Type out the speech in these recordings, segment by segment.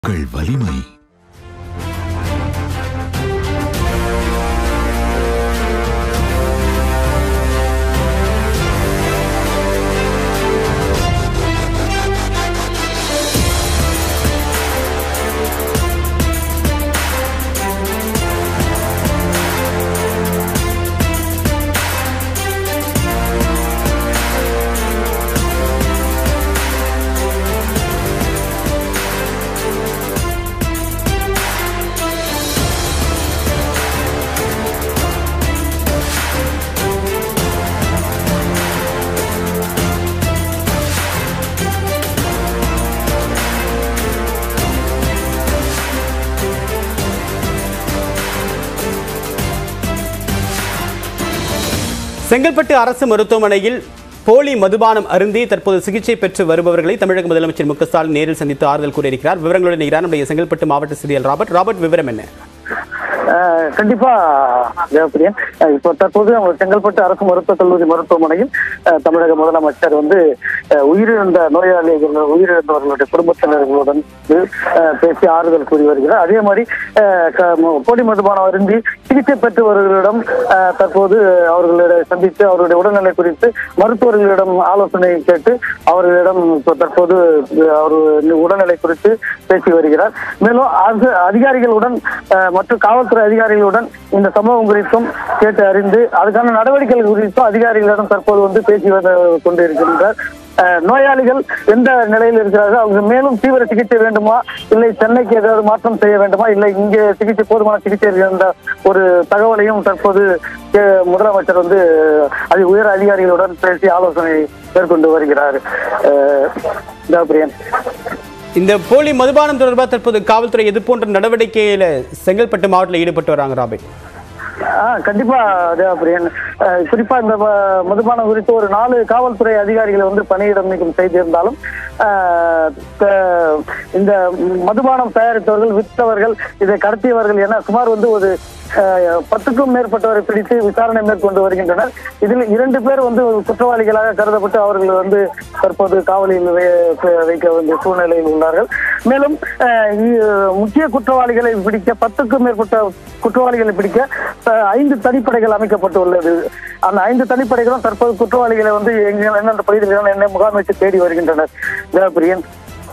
உங்கள் வலிமை செங்கல்பட்டு அரசு மருத்துவமனையில் போலி மதுபானம் அருந்தி தற்போது சிகிச்சை பெற்று வருபவர்களை தமிழக முதலமைச்சர் மு க ஸ்டாலின் நேரில் சந்தித்து ஆறுதல் கூறியிருக்கிறார் விவரங்களுடன் இணைகிறார் நம்முடைய செங்கல்பட்டு மாவட்ட செய்தியாளர் ராபர்ட் ராபர்ட் விவரம் என்ன அஹ் கண்டிப்பா தேவப்பிரியன் அஹ் இப்போ தற்போது நம்ம செங்கல்பட்டு அரசு மருத்துவக் கல்லூரி மருத்துவமனையில் அஹ் தமிழக முதலமைச்சர் வந்து அஹ் உயிரிழந்த நோயாளிகள் உயிரிழந்தவர்களுடைய குடும்பத்தினர்களுடன் அஹ் பேசி ஆறுதல் கூறி வருகிறார் அதே மாதிரி அஹ் க- ம- போலி மதுபானம் அருந்தி சிகிச்சை பெற்றவர்களிடம் அஹ் தற்போது அவர்களிட சந்தித்து அவருடைய உடல்நிலை குறித்து மருத்துவர்களிடம் ஆலோசனை கேட்டு அவர்களிடம் இப்போ தற்போது அவர் உடல்நிலை குறித்து பேசி வருகிறார் மேலும் அரசு அதிகாரிகளுடன் அஹ், மற்றும் காவல்துறை அதிகாரிகளுடன் இந்த சம்பவம் குறித்தும் கேட்டு அறிந்து அதுக்கான நடவடிக்கைகள் குறித்தும் அதிகாரிகளிடம் தற்போது வந்து பேசி வந்து கொண்டிருக்கின்றார் அஹ், நோயாளிகள் எந்த நிலையில் இருக்கிறார்கள் அவங்க மேலும் தீவிர சிகிச்சை வேண்டுமா இல்லை சென்னைக்கு ஏதாவது மாற்றம் செய்ய வேண்டுமா இல்லை இங்கே சிகிச்சை போதுமான சிகிச்சை இருக்கின்ற ஒரு தகவலையும் தற்போது அஹ், முதலமைச்சர் வந்து அது உயர் அதிகாரிகளுடன் பேசி ஆலோசனை மேற்கொண்டு வருகிறார் அஹ், தேவப்பிரியன் இந்த போலி மதுபானம் தொடர்பாக தற்போது காவல்துறை எது போன்ற நடவடிக்கையில செங்கல்பட்டு மாவட்டத்தில் ஈடுபட்டு வராங்க ராபர்ட் ஆ கண்டிப்பா தேவப்பிரியன் அஹ், குறிப்பா இந்த ம- மதுபானம் குறித்து ஒரு நாலு காவல்துறை அதிகாரிகளை வந்து பணியிடம் நீக்கம் செய்திருந்தாலும் அஹ், க- இந்த மதுபானம் தயாரித்தவர்கள் விற்றவர்கள் இதை கடத்தியவர்கள் என சுமார் வந்து ஒரு அஹ், பத்துக்கும் மேற்பட்டவரை பிடித்து விசாரணை மேற்கொண்டு வருகின்றனர் இதில் இரண்டு பேர் வந்து குற்றவாளிகளாக கருதப்பட்டு அவர்கள் வந்து தற்போது காவலில் வை- வைக்க வேண்டிய சூழ்நிலையில் உள்ளார்கள் மேலும் அஹ், இ- முக்கிய குற்றவாளிகளை பிடிக்க பத்துக்கும் மேற்பட்ட குற்றவாளிகளை பிடிக்க அஹ், ஐந்து தனிப்படைகள் அமைக்கப்பட்டுள்ளது அந்த ஐந்து தனிப்படைகளும் தற்போது குற்றவாளிகளை வந்து எங்க எந்தெந்த பகுதிகளில் என்ன முகாமைத்து தேடி வருகின்றனர் தேவப்பிரியன்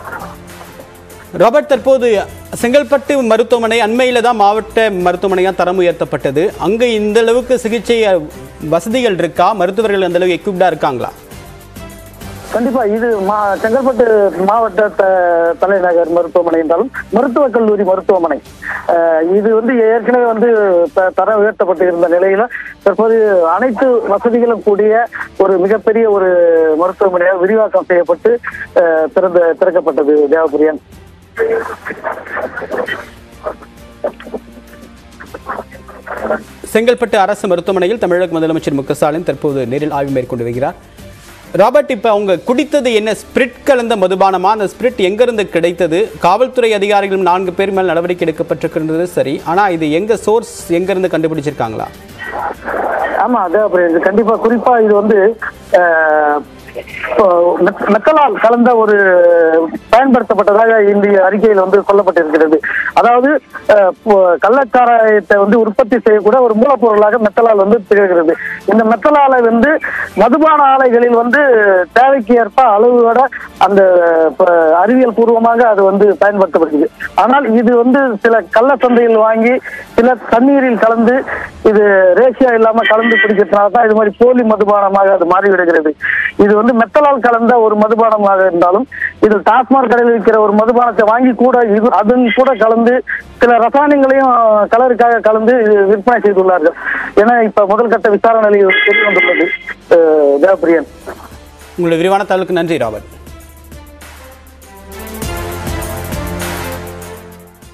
ராபர்ட் தற்போது செங்கல்பட்டு மருத்துவமனை அண்மையில தான் மாவட்ட மருத்துவமனையா தரம் உயர்த்தப்பட்டது அங்க இந்த அளவுக்கு சிகிச்சை அஹ், வசதிகள் இருக்கா மருத்துவர்கள் அந்த அளவுக்கு எக்யூப்டா இருக்காங்களா கண்டிப்பா இது மா செங்கல்பட்டு மாவட்ட த- தலைநகர் மருத்துவமனை என்றாலும் மருத்துவக் கல்லூரி மருத்துவமனை அஹ், இது வந்து ஏற்கனவே வந்து த- தரம் உயர்த்தப்பட்டு இருந்த நிலையில தற்போது அனைத்து வசதிகளும் கூடிய ஒரு மிகப்பெரிய ஒரு மருத்துவமனையாக விரிவாக்கம் செய்யப்பட்டு அஹ், திறந்த திறக்கப்பட்டது தேவபுரியன் செங்கல்பட்டு அரசு மருத்துவமனையில் தமிழக முதலமைச்சர் மு க ஸ்டாலின் தற்போது நேரில் ஆய்வு மேற்கொண்டு வருகிறார் ராபர்ட் இப்ப அவங்க குடித்தது என்ன ஸ்பிரிட் கலந்த மதுபானமா அந்த ஸ்பிரிட் எங்கிருந்து கிடைத்தது காவல்துறை அதிகாரிகளும் நான்கு பேர் மேல் நடவடிக்கை எடுக்கப்பட்டிருக்கின்றது சரி ஆனா இது எங்க சோர்ஸ் எங்கிருந்து கண்டுபிடிச்சிருக்காங்களா ஆமா தேவபிரியன் கண்டிப்பா குறிப்பா இது வந்து அஹ், இப்போ மெத்- மெத்தலால் கலந்த ஒரு பயன்படுத்தப்பட்டதாக இந்திய அறிக்கையில் வந்து சொல்லப்பட்டிருக்கிறது அதாவது அஹ், இப்போ கள்ளச்சாராயத்தை வந்து உற்பத்தி செய்யக்கூட ஒரு மூலப்பொருளாக மெத்தலால் வந்து திகழ்கிறது இந்த மெத்தலாலை வந்து மதுபான ஆலைகளில் வந்து தேவைக்கு ஏற்ப அளவோட அந்த இப்ப அறிவியல் பூர்வமாக அது வந்து பயன்படுத்தப்படுகிறது ஆனால் இது வந்து சில கள்ள சந்தையில் வாங்கி சில தண்ணீரில் கலந்து இது ரேஷியா இல்லாம கலந்து குடிக்கிறதுனால தான் இது மாதிரி போலி மதுபானமாக அது மாறிவிடுகிறது இது வந்து மெத்தலால் கலந்த ஒரு மதுபானமாக இருந்தாலும் இது டாஸ்மாக் கடையில் விற்கிற ஒரு மதுபானத்தை வாங்கி கூட இது அதன் கூட கலந்து சில ரசாயனங்களையும் கலருக்காக கலந்து இது விற்பனை செய்துள்ளார்கள் ஏன்னா இப்ப முதல் கட்ட விசாரணையில் தெரிய வந்துள்ளது அஹ் தேவப்பிரியன் உங்களுடைய விரிவான தகவலுக்கு நன்றி ராபர்ட்